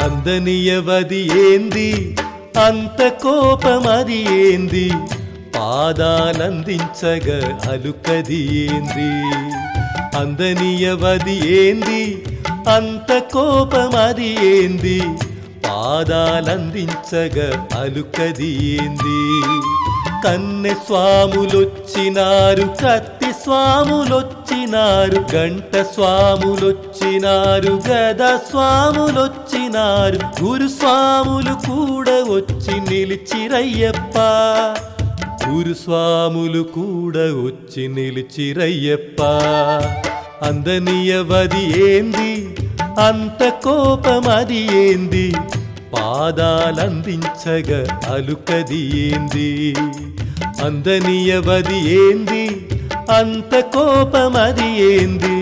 అందనియవది ఏంది అంత కోపమది ఏంది పాదాలందించగ అలుకది ఏంది అందనియవది ఏంది అంత కోపమది ఏంది పాదాలందించగ అలుకది ఏంది కన్నె స్వాములొచ్చినారు కత్తి స్వాములొచ్చినారు గంట స్వాములొచ్చినారు గద స్వాములొచ్చినారు గురు స్వాములు కూడా వచ్చి నిలిచిరయ్యప్ప గురు స్వాములు కూడా వచ్చి నిలిచిరయ్యప్ప అందనియవది ఏంది అంత కోపమది ఏంది పాదాలందించగ అలుకది ఏంది అందనియవది ఏంది అంత కోపమది ఏంది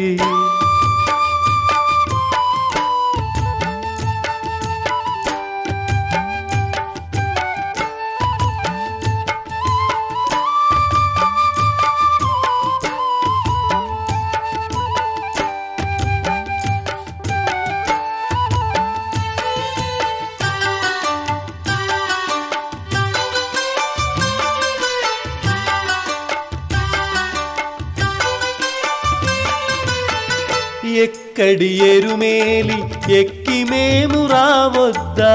ఎక్కడి ఎరుమేలి ఎక్కి మేము రావద్దా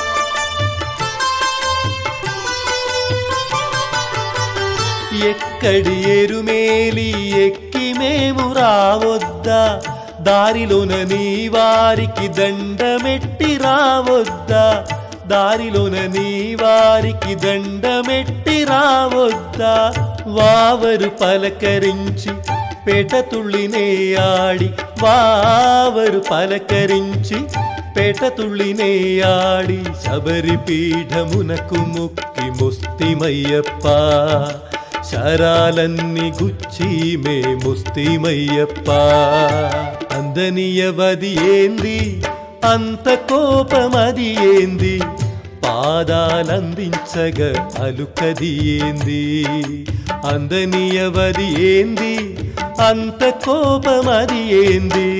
ఎక్కడి ఎరుమేలి ఎక్కి మేము రావద్దా దారిలోన నీ వారికి దండమెట్టి రావద్దా దారిలోన నీ వారికి దండమెట్టి రావద్దా వావరు పలకరించి పేటతుళ్ళినే ఆడి వావరు పలకరించి పేటతుళ్ళినే ఆడి శబరి పీఠమునకు ముక్కి ముస్తిమయ్యప్ప శరాలన్నీ గుచ్చి మే ముస్తిమయ్యప్ప అందనియవది ఏంది అంత కోపమది ఏంది పాదాలందించగ అలుకది ఏంది అందనియవది ఏంది అంత కోపమది ఏంది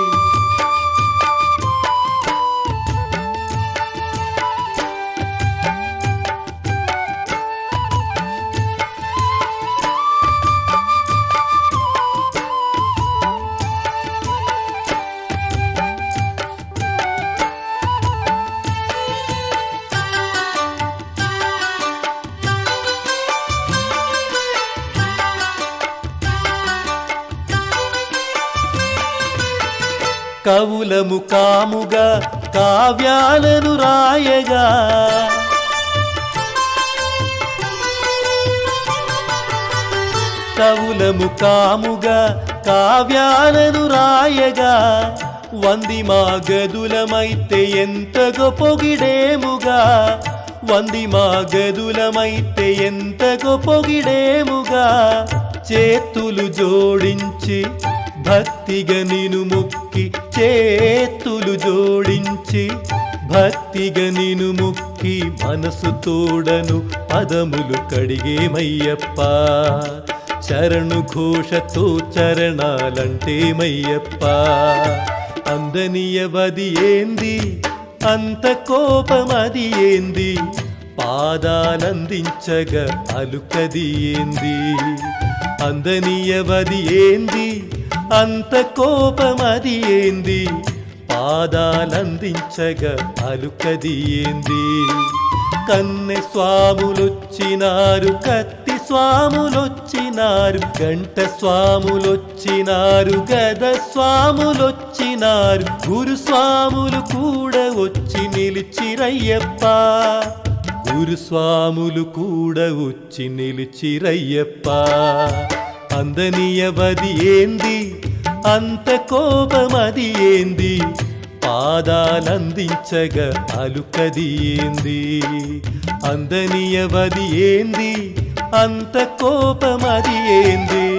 కవులము కాముగా కావ్యాలను రాయగా కవులము కాముగా కావ్యాలను రాయగా వంది మా గదులమైతే ఎంతగో పొగిడేముగా వంది మా గదులమైతే ఎంతగో పొగిడేముగా చేతులు జోడించి భక్తిగా నిను ముక్కి చేతులు జోడించి భక్తిగా నిను ముక్కి మనసు తోడను పదములు కడిగేమయ్యప్ప చరణు ఘోషతో చరణాలంటే మయ్యప్ప అందనియవది ఏంది అంత కోపమది ఏంది పాదాలందించగ అలుకది ఏంది అందనియవది ఏంది అంత కోపమది ఏంది పాదాలందించగ అలుకది ఏంది కన్నె స్వాములొచ్చినారు కత్తి స్వాములొచ్చినారు గంట స్వాములొచ్చినారు గద స్వాములొచ్చినారు గురు స్వాములు కూడా వచ్చి నిలిచిరయ్యప్ప గురు స్వాములు కూడా వచ్చి నిలిచిరయ్యప్ప అందనియవది ఏంది అంత కోపమది ఏంది పాదాలందించగ అలుకది ఏంది అందనియవది ఏంది అంత కోపమది ఏంది